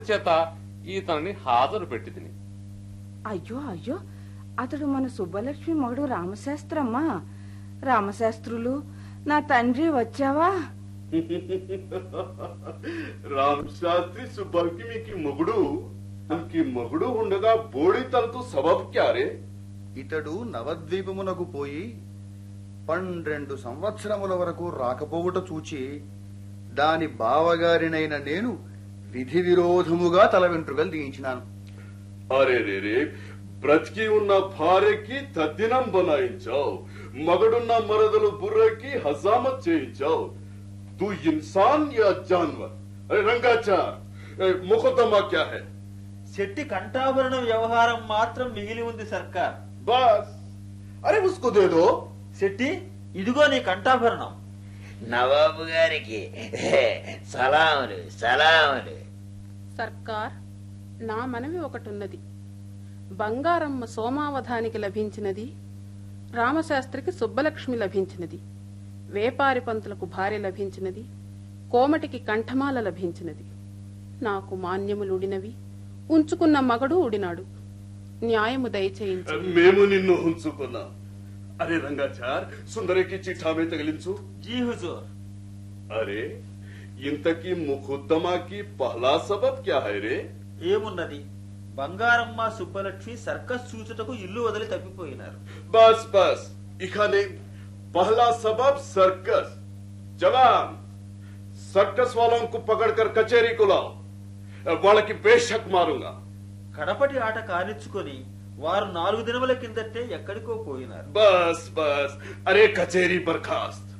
చేత ఈతనని హాజరు పెట్టి తిని అయ్యో అయ్యో అతడు మన సుబ్బలక్ష్మి మగడు రామశాస్త్రమ్మా రామశాస్త్రులు నా తండ్రి వచ్చావా రామ్ శాస్త్రి సుబ్బకి మీకు మొగుడు మనకి మొగుడు ఉండగా బోడి తలతో సబబ్ క్యారే ఇతడు నవద్వీపమునకు పోయి పన్నెండు సంవత్సరముల వరకు రాకపోవుట చూచి దాని బావగారినైన నేను విధి విరోధముగా తల వెంట్రుకలు తీయించినాను అరే రే రే బ్రతికి ఉన్న భార్యకి తద్దినం బనాయించావు మగడున్న మరదలు బుర్రకి హజామత్ చేయించావు తూ ఇన్సాన్ యా జాన్వర్ అరే రంగాచార్ ముఖతమా క్యా హై శెట్టి కంఠాభరణ వ్యవహారం మాత్రం మిగిలి ఉంది సర్కార్ బస్ అరే ఉస్కో దే దో శెట్టి ఇదిగో నీ కంఠాభరణం నవాబు గారికి సలాములు సలాములు సర్కార్ నా మనవి ఒకటున్నది బంగారమ్మ సోమావధానికి లభించినది రామశాస్త్రికి సుబ్బలక్ష్మి లభించినది వేపారి పంతులకు భార్య లభించినది కోమటికి కంఠమాల లభించినది నాకు మాన్యములుడినవి ఉంచుకున్న మగడు ఉడినాడు న్యాయము దయచేయించు మేము నిన్ను ఉంచుకున్నా అరే రంగాచార్ సుందరికి చిఠామే తగిలించు జీ హుజూర్ అరే ఇంతకీ ముఖుద్దమాకి పహలా సబబ్ క్యా హై రే ఏమున్నది బంగారమ్మ సుబ్బలక్ష్మి సర్కస్ చూచుటకు ఇల్లు వదిలి తప్పిపోయినారు बस बस इखाने पहला सबब सर्कस जवान सर्कस वालों को पकड़कर कचहरी को लाओ వాళ్ళకి బేషక్ మారుంగా కడపటి ఆట కానిచ్చుకొని వారు నాలుగు దినముల కిందటే ఎక్కడికో పోయినారు బస్ బస్ అరే కచేరీ బర్ఖాస్త్